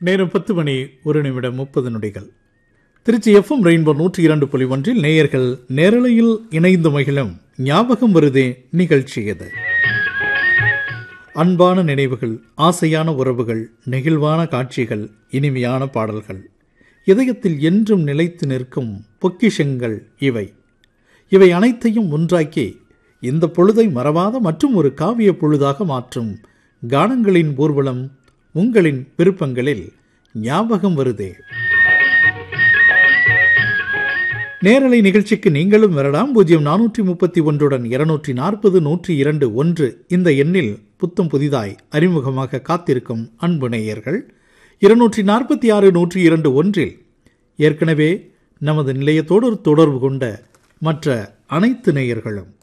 நேரம் பத்து மணி ஒரு நிமிடம் முப்பது நொடிகள் திருச்சி எஃப்எம் ரெயின்போ நூற்றி இரண்டு புள்ளி ஒன்றில் நேயர்கள் நேரலையில் இணைந்து மகிழும் ஞாபகம் வருதே நிகழ்ச்சி இது அன்பான நினைவுகள் ஆசையான உறவுகள் நெகிழ்வான காட்சிகள் இனிமையான பாடல்கள் இதயத்தில் என்றும் நிலைத்து நிற்கும் பொக்கிஷங்கள் இவை இவை அனைத்தையும் ஒன்றாக்கி இந்த பொழுதை மறவாத மற்றும் ஒரு காவிய பொழுதாக மாற்றும் கானங்களின் ஊர்வலம் உங்களின் விருப்பங்களில் ஞாபகம் வருதே நேரலை நிகழ்ச்சிக்கு நீங்களும் வரலாம் பூஜ்ஜியம் நானூற்றி முப்பத்தி ஒன்றுடன் இருநூற்றி நாற்பது நூற்றி இரண்டு ஒன்று இந்த எண்ணில் புத்தம் புதிதாய் அறிமுகமாக காத்திருக்கும் அன்பு நேயர்கள் இருநூற்றி நாற்பத்தி ஆறு நூற்றி இரண்டு ஒன்றில் ஏற்கனவே நமது நிலையத்தோடு தொடர்பு கொண்ட மற்ற அனைத்து நேயர்களும்